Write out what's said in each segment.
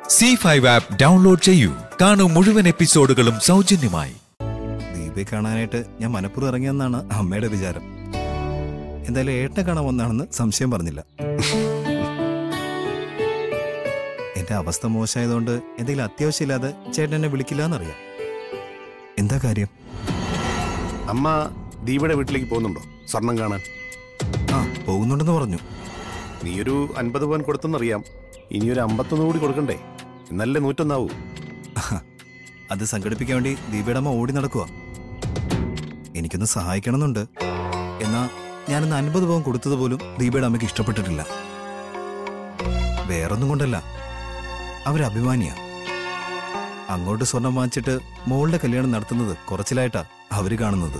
C five app download ചെയ്യൂ കാണൂ മുഴുവൻ എപ്പിസോഡുകളും സൗജന്യമായി ദീപയെ കാണാനായിട്ട് ഞാൻ മനപ്പുറം ഇറങ്ങിയെന്നാണ് അമ്മയുടെ വിചാരം എന്തായാലും ഏട്ടനെ കാണാൻ വന്നാണെന്ന് സംശയം പറഞ്ഞില്ല എന്റെ അവസ്ഥ മോശമായതുകൊണ്ട് എന്തെങ്കിലും അത്യാവശ്യമില്ലാതെ ചേട്ടൻ എന്നെ വിളിക്കില്ല എന്നറിയാം എന്താ കാര്യം അമ്മ ദീപയുടെ വീട്ടിലേക്ക് പോകുന്നുണ്ടോ സ്വർണം കാണാൻ ആ പോകുന്നുണ്ടെന്ന് പറഞ്ഞു നീയൊരു അൻപത് പവൻ കൊടുത്തെന്നറിയാം ഇനിയൊരു അമ്പത്തൊന്ന് കൂടി കൊടുക്കണ്ടേ എന്നല്ലേ നൂറ്റൊന്നാവൂ അത് സംഘടിപ്പിക്കാൻ വേണ്ടി ദീപയുടെ അമ്മ ഓടി നടക്കുക എനിക്കൊന്ന് സഹായിക്കണമെന്നുണ്ട് എന്നാ ഞാനിന്ന് അൻപത് പവൻ കൊടുത്തത് പോലും ദീപയുടെ അമ്മയ്ക്ക് ഇഷ്ടപ്പെട്ടിട്ടില്ല വേറൊന്നും കൊണ്ടല്ല അവരഭിമാനിയാ അങ്ങോട്ട് സ്വർണം വാങ്ങിച്ചിട്ട് മോളുടെ കല്യാണം നടത്തുന്നത് കുറച്ചിലായിട്ടാ അവര് കാണുന്നത്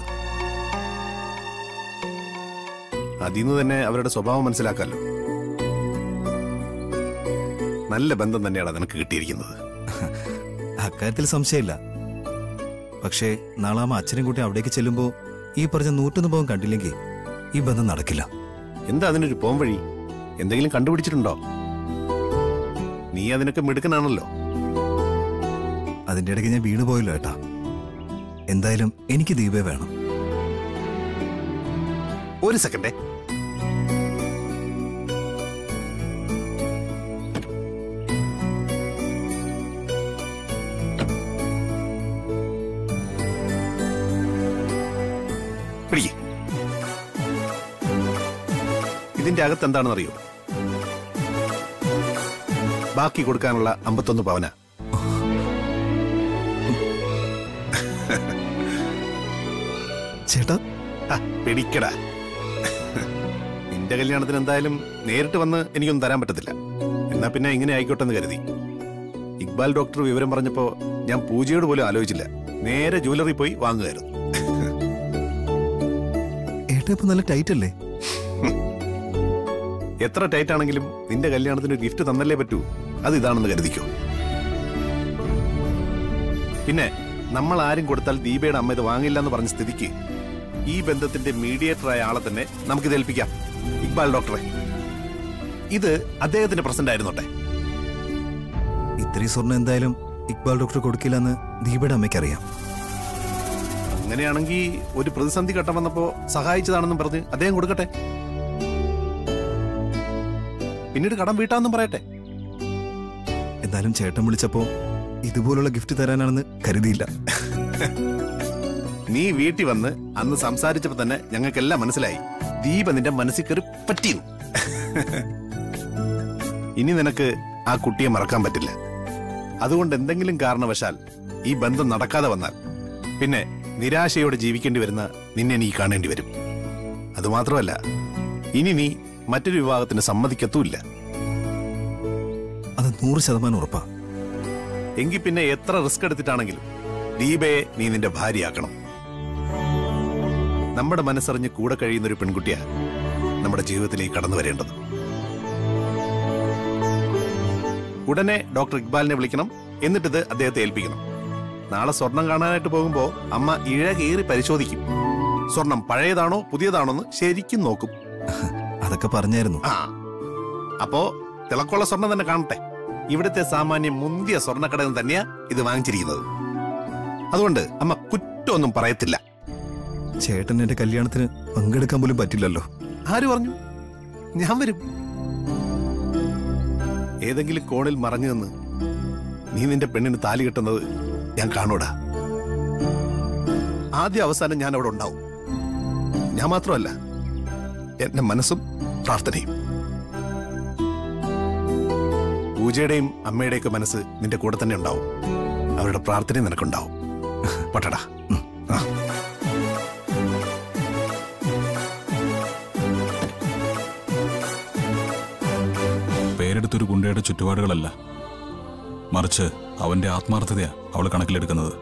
അതിന്ന് തന്നെ അവരുടെ സ്വഭാവം മനസ്സിലാക്കാമല്ലോ നല്ല ബന്ധം തന്നെയാണ് നിനക്ക് കിട്ടിയിരിക്കുന്നത് അക്കാര്യത്തിൽ സംശയമില്ല പക്ഷേ നാളെ അമ്മ അച്ഛനും കൂട്ടി അവിടേക്ക് ചെല്ലുമ്പോൾ ഈ പറഞ്ഞ നൂറ്റൊന്ന് പവൻ കണ്ടില്ലെങ്കിൽ ഈ ബന്ധം നടക്കില്ല എന്താ അതിനൊരു പോം വഴി എന്തെങ്കിലും കണ്ടുപിടിച്ചിട്ടുണ്ടോ നീ അതിനൊക്കെ മിടുക്കനാണല്ലോ അതിന്റെ ഇടയ്ക്ക് ഞാൻ വീണു പോയല്ലോ ഏട്ടാ എന്തായാലും എനിക്ക് ദീപേ വേണം ഒരു സെക്കൻഡേ പിടിക്ക്. ഇതിന്റെ അകത്ത് എന്താണെന്ന് അറിയോ ബാക്കി കൊടുക്കാനുള്ള അമ്പത്തൊന്ന് പവന ചേട്ടാ ആ, പിടിക്കടാ നിന്റെ കല്യാണത്തിന് എന്തായാലും നേരിട്ട് വന്ന് എനിക്കൊന്നും തരാൻ പറ്റത്തില്ല എന്നാ പിന്നെ ഇങ്ങനെ ആയിക്കോട്ടെ എന്ന് കരുതി ഇക്ബാൽ ഡോക്ടർ വിവരം പറഞ്ഞപ്പോ ഞാൻ പൂജയോട് പോലും ആലോചിച്ചില്ല നേരെ ജ്വല്ലറി പോയി വാങ്ങുമായിരുന്നു ഏട്ടാ ഇപ്പൊ നല്ല ടൈറ്റ് അല്ലേ എത്ര ടൈറ്റ് ആണെങ്കിലും നിന്റെ കല്യാണത്തിന് ഒരു ഗിഫ്റ്റ് തന്നല്ലേ പറ്റൂ അത് ഇതാണെന്ന് കരുതിക്കോ പിന്നെ നമ്മൾ ആരും കൊടുത്താൽ ദീപയുടെ അമ്മ ഇത് വാങ്ങില്ല എന്ന് പറഞ്ഞ സ്ഥിതിക്ക് ഈ ബന്ധത്തിന്റെ മീഡിയേറ്ററായ ആളെ തന്നെ നമുക്കിത് ഏൽപ്പിക്കാം ഇക്ബാൽ ഡോക്ടറെ ഇത് അദ്ദേഹത്തിന്റെ പ്രസന്റ് ആയിരുന്നോട്ടെ ഇത്രയും സ്വർണ്ണം എന്തായാലും ഇക്ബാൽ ഡോക്ടർ കൊടുക്കില്ലെന്ന് ദീപയുടെ അമ്മയ്ക്ക് അറിയാം അങ്ങനെയാണെങ്കിൽ ഒരു പ്രതിസന്ധി ഘട്ടം വന്നപ്പോ സഹായിച്ചതാണെന്നും പറഞ്ഞ് അദ്ദേഹം കൊടുക്കട്ടെ പിന്നീട് കടം വീട്ടാന്നും പറയട്ടെ എന്തായാലും ചേട്ടൻ വിളിച്ചപ്പോ ഇതുപോലുള്ള ഗിഫ്റ്റ് തരാനാണെന്ന് കരുതിയില്ല നീ വീട്ടിൽ വന്ന് അന്ന് സംസാരിച്ചപ്പോ തന്നെ ഞങ്ങൾക്കെല്ലാം മനസ്സിലായി ദീപ നിന്റെ മനസ്സിൽ കയറി പറ്റിയെന്ന് ഇനി നിനക്ക് ആ കുട്ടിയെ മറക്കാൻ പറ്റില്ല അതുകൊണ്ട് എന്തെങ്കിലും കാരണവശാൽ ഈ ബന്ധം നടക്കാതെ വന്നാൽ പിന്നെ നിരാശയോടെ ജീവിക്കേണ്ടി വരുന്ന നിന്നെ നീ കാണേണ്ടി വരും അതുമാത്രമല്ല ഇനി നീ മറ്റൊരു വിവാഹത്തിന് സമ്മതിക്കത്തുമില്ല അത് നൂറ് ശതമാനം ഉറപ്പാ എങ്കിൽ പിന്നെ എത്ര റിസ്ക് എടുത്തിട്ടാണെങ്കിലും ദീപയെ നീ നിന്റെ ഭാര്യയാക്കണം നമ്മുടെ മനസ്സറിഞ്ഞ് കൂടെ കഴിയുന്ന ഒരു പെൺകുട്ടിയാ നമ്മുടെ ജീവിതത്തിലേക്ക് കടന്നു വരേണ്ടത് ഉടനെ ഡോക്ടർ ഇക്ബാലിനെ വിളിക്കണം എന്നിട്ടിത് അദ്ദേഹത്തെ ഏൽപ്പിക്കണം നാളെ സ്വർണം കാണാനായിട്ട് പോകുമ്പോ അമ്മ ഇഴ കീറി പരിശോധിക്കും സ്വർണം പഴയതാണോ പുതിയതാണോ എന്ന് ശരിക്കും നോക്കും അതൊക്കെ പറഞ്ഞായിരുന്നു ആ അപ്പോ തിളക്കമുള്ള സ്വർണം തന്നെ കാണട്ടെ ഇവിടുത്തെ സാമാന്യം മുന്തിയ സ്വർണ്ണക്കടയിൽ നിന്ന് തന്നെയാ ഇത് വാങ്ങിച്ചിരിക്കുന്നത് അതുകൊണ്ട് അമ്മ കുറ്റമൊന്നും പറയത്തില്ല ചേട്ടൻ എന്റെ കല്യാണത്തിന് പങ്കെടുക്കാൻ പോലും പറ്റില്ലല്ലോ ആര് പറഞ്ഞു ഞാൻ വരും ഏതെങ്കിലും കോണിൽ മറഞ്ഞു നിന്ന് നീ നിന്റെ പെണ്ണിന് താലി കെട്ടുന്നത് ഞാൻ കാണൂടാ ആദ്യ അവസാനം ഞാൻ അവിടെ ഉണ്ടാവും ഞാൻ മാത്രമല്ല എന്റെ മനസ്സും പ്രാർത്ഥനയും പൂജയുടെയും അമ്മയുടെയൊക്കെ മനസ്സ് നിന്റെ കൂടെ തന്നെ ഉണ്ടാവും അവരുടെ പ്രാർത്ഥനയും നിനക്കുണ്ടാവും പട്ടടാ ആ പേരെടുത്തൊരു ഗുണ്ടയുടെ ചുറ്റുപാടുകളല്ല മറിച്ച് അവന്റെ ആത്മാർത്ഥതയാ അവൾ കണക്കിലെടുക്കുന്നത്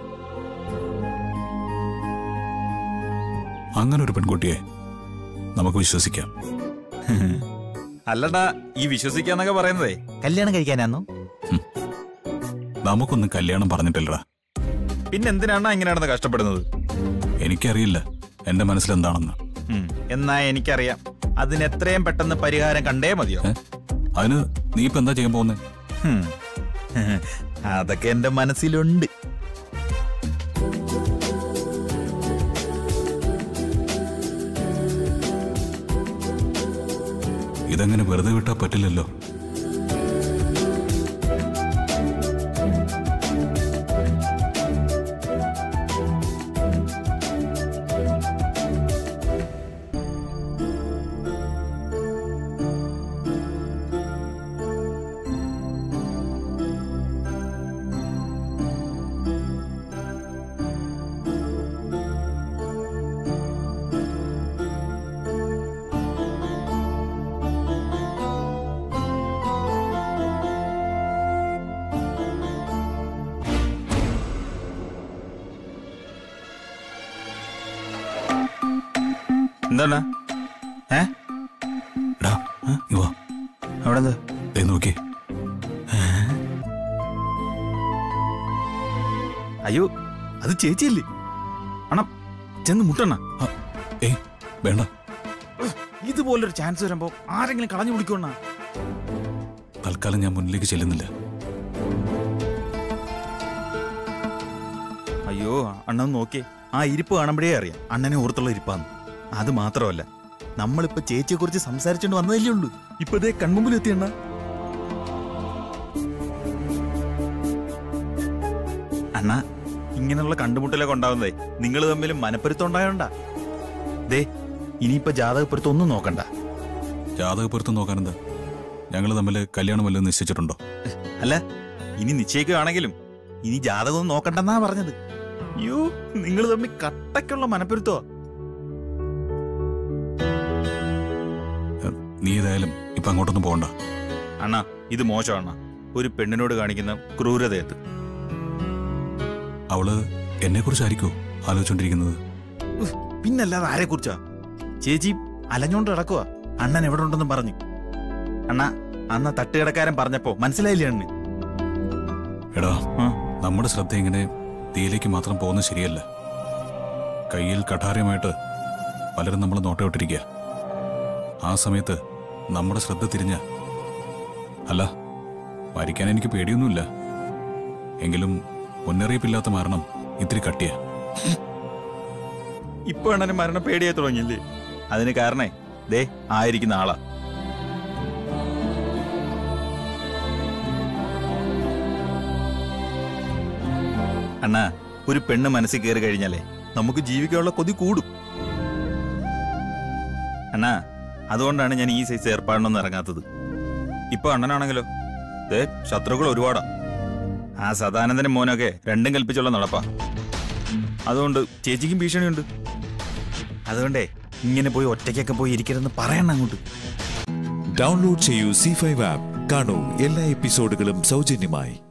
അങ്ങനെ ഒരു പെൺകുട്ടിയെ നമുക്ക് വിശ്വസിക്കാം അല്ലടാ ഈ വിശ്വസിക്കാന്നൊക്കെ പറയുന്നതേ കല്യാണം കഴിക്കാനാന്നോ നമുക്കൊന്നും കല്യാണം പറഞ്ഞിട്ടില്ലടാ പിന്നെ എന്തിനാണ് ഇങ്ങനെ നടന്ന് കഷ്ടപ്പെടുന്നത് എനിക്കറിയില്ല എന്റെ മനസ്സിലെന്താണെന്ന് ഉം, എന്നാ എനിക്കറിയാം അതിന് എത്രയും പെട്ടെന്ന് പരിഹാരം കണ്ടേ മതിയോ ഏ? അതിന് നീ ഇപ്പൊ എന്താ ചെയ്യാൻ പോകുന്നത് ഹും, അതൊക്കെ എന്റെ മനസ്സിലുണ്ട് ഇതങ്ങനെ വെറുതെ വിട്ടാ പറ്റില്ലല്ലോ എന്താണ് ഏ എടാ ഇങ്ങ് വാ അവിടെ എന്താ ദേ നോക്കി അയ്യോ അത് ചേച്ചിയല്ലേ അണ്ണ ചെന്ന് മുട്ടണ്ണ ആ, ഏയ് വേണ്ട ഇതുപോലൊരു ചാൻസ് വരുമ്പോ ആരെങ്കിലും കളഞ്ഞു പിടിക്കണ തൽക്കാലം ഞാൻ മുന്നിലേക്ക് ചെല്ലുന്നില്ല അയ്യോ അണ്ണൻ നോക്കിയേ ആ ഇരിപ്പ് കാണുമ്പോഴേ അറിയാം അണ്ണനെ ഓർത്തുള്ള ഇരിപ്പാന്ന് അത് മാത്രമല്ല നമ്മളിപ്പോ ചേച്ചിയെ കുറിച്ച് സംസാരിച്ചോണ്ട് വന്നതല്ലേ ഉള്ളൂ ഇപ്പൊ ഇതേ കൺമുമ്പിൽ എത്തിയണ്ണ അണ്ണ ഇങ്ങനെയുള്ള കണ്ടുമുട്ടലൊക്കെ ഉണ്ടാവുന്നതേ നിങ്ങൾ തമ്മിൽ മനപ്പൊരുത്തം ഉണ്ടായോണ്ടാ ദേ ഇനിയിപ്പോ ജാതകപ്പൊരുത്തം ഒന്നും നോക്കണ്ട ജാതകപ്പൊരുത്തം നോക്കാനെന്താ ഞങ്ങൾ തമ്മിൽ കല്യാണം വല്ലതും നിശ്ചയിച്ചിട്ടുണ്ടോ അല്ല ഇനി നിശ്ചയിക്കുകയാണെങ്കിലും ഇനി ജാതകം നോക്കണ്ടെന്നാ പറഞ്ഞത് അയ്യോ നിങ്ങൾ തമ്മിൽ കട്ടയ്ക്കുള്ള മനപ്പൊരുത്തോ നീ ഏതായാലും ഇപ്പൊ അങ്ങോട്ടൊന്നും പോകണ്ട അണ്ണാ ഇത് മോശമാണ് ഒരു പെണ്ണിനോട് കാണിക്കുന്ന ക്രൂരതയത്ത് അവള് എന്നെ കുറിച്ചായിരിക്കോ ആലോചിച്ചോണ്ടിരിക്കുന്നത് ഉഫ്, പിന്നല്ലാതെ ആരെ കുറിച്ചാ ചേച്ചി അലഞ്ഞോണ്ട് കിടക്കുക അണ്ണൻ എവിടെ ഉണ്ടെന്നും പറഞ്ഞു അണ്ണ അന്ന തട്ടുകിടക്കാരൻ പറഞ്ഞപ്പോ മനസ്സിലായില്ലേ അണ്ണന് എടാ ആ. നമ്മുടെ ശ്രദ്ധ ഇങ്ങനെ തീയിലേക്ക് മാത്രം പോകുന്നത് ശരിയല്ല കയ്യിൽ കഠാരമായിട്ട് പലരും നമ്മൾ നോട്ടമിട്ടിരിക്കുക ആ സമയത്ത് നമ്മുടെ ശ്രദ്ധ തിരിഞ്ഞ അല്ല മരിക്കാൻ എനിക്ക് പേടിയൊന്നുമില്ല എങ്കിലും മുന്നറിയിപ്പില്ലാത്ത മരണം ഇത്തിരി കട്ടിയ ഇപ്പൊ അണ്ണന് മരണം പേടിയായി തുടങ്ങിയില്ലേ അതിന് കാരണേ ദേ ആയിരിക്കുന്ന ആളാ അണ്ണാ ഒരു പെണ്ണ് മനസ്സിൽ കയറി കഴിഞ്ഞാലേ നമുക്ക് ജീവിക്കാനുള്ള കൊതി കൂടും അണ്ണാ അതുകൊണ്ടാണ് ഞാൻ ഈ സൈസ് ഏർപ്പാടിനൊന്നും ഇറങ്ങാത്തത് ഇപ്പൊ അണ്ണനാണെങ്കിലോ ദേ ശത്രുക്കൾ ഒരുപാടാ ആ സദാനന്ദനും മോനൊക്കെ രണ്ടും കൽപ്പിച്ചുള്ള നടപ്പാ അതുകൊണ്ട് ചേച്ചിക്കും ഭീഷണിയുണ്ട് അതുകൊണ്ടേ ഇങ്ങനെ പോയി ഒറ്റയ്ക്കൊക്കെ പോയി ഇരിക്കരുതെന്ന് പറയണം അങ്ങോട്ട് ഡൗൺലോഡ് ചെയ്യൂ സി ഫൈവ് ആപ്പ് കാണൂ എല്ലാ എപ്പിസോഡുകളും സൗജന്യമായി